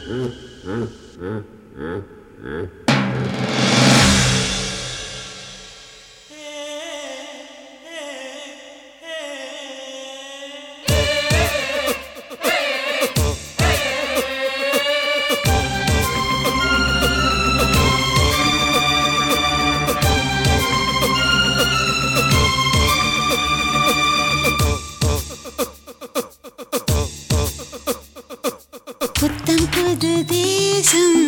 புத்தம் புது தேசம்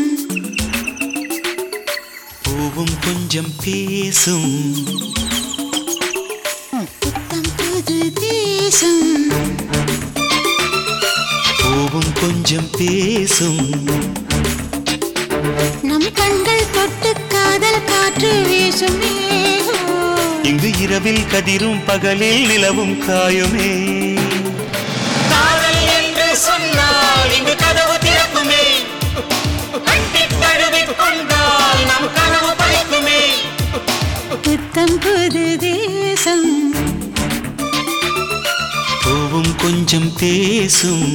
பூவும் கொஞ்சம் பேசும் புத்தம் புது தேசம் பூவும் கொஞ்சம் பேசும் நம் கண்கள் தொட்டு காதல் காற்று வீசுமே இங்கு இரவில் கதிரும் பகலில் நிலவும் காயுமே காதல் என்று சொன்னால் இங்கு கதவு திறக்குமே கட்டித் தழுவிக் கொண்டால் நம் கனவு பழிக்குமே புத்தம் புது தேசம் பூவும் கொஞ்சம் பேசும்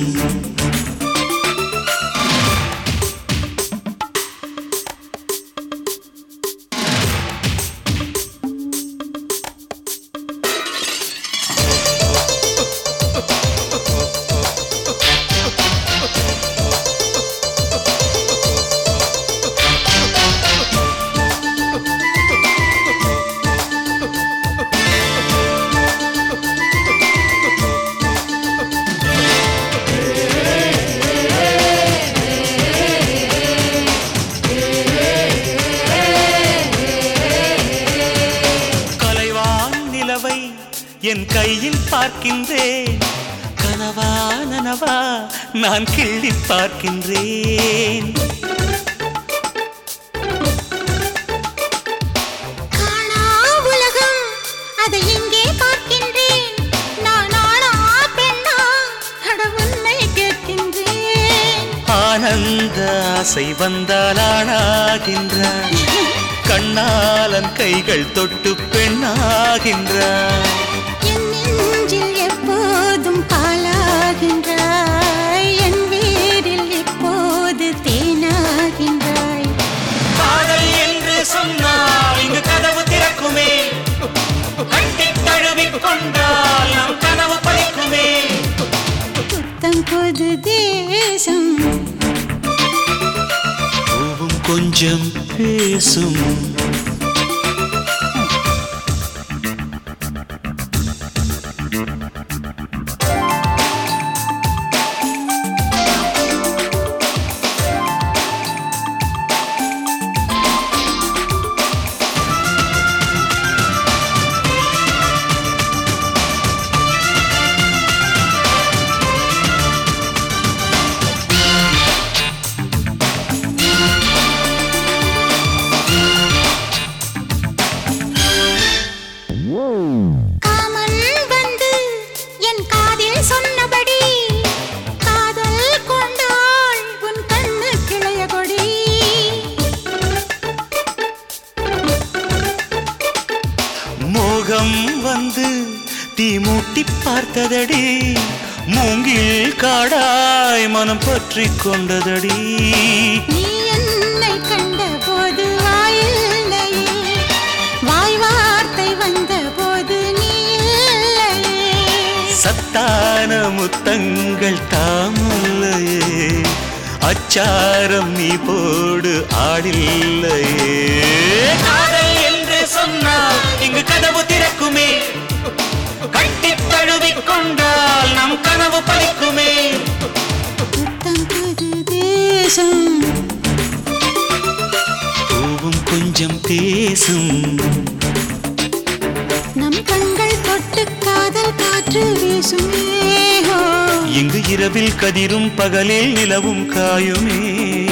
கலைவான் நிலவை என் கையில் பார்க்கின்றேன் கனவா நனவா நான் கிள்ளி பார்க்கின்றேன் காணா உலகம் அதை இங்கே பார்க்கின்றேன் நான் ஆளா பெண்ணா அட உன்னை கேட்கின்றேன் ஆனந்த ஆசை வந்தால் ஆளாகின்றான் கண்ணாலன் கைகள் தொட்டு பெண்ணாகின்றான் என் நெஞ்சில் எப்போதும் பாலாகின்றாய் என் வீரில் எப்போது தேனாகின்றாய் காதல் என்று சொன்னால் இங்கு கதவு திறக்குமே கட்டித் தழுவிக் கொண்டால் நம் கனவு பழிக்குமே புத்தம் புது தேசம் பூவும் கொஞ்சம் பேசும் காமன் வந்து என் காதில் சொன்னபடி காதல் கொண்டாள் உன் கண்ணு கிளைய கொடி மோகம் வந்து தீ மூட்டி பார்த்ததடி மூங்கில் காடாய் மனம் பற்றி கொண்டதடி நீ என்னை கண்ட போது வாயில்லையே வாய் வார்த்தை வந்த போது நீ இல்லையே சத்தான முத்தங்கள் தாமல்லையே அச்சாரம் நீ போடு ஆடில்லையே காதல் என்று சொன்னால் இங்கு கதவு திறக்குமே கட்டித் தழுவிக் கொண்டால் நம் கனவு பலிக்குமே புத்தம் புது தேசம் பூவும் கொஞ்சம் பேசும் நம் கண்கள் தொட்டு காதல் காற்று வீசுமே ஹோ. இங்கு இரவில் கதிரும் பகலில் நிலவும் காயுமே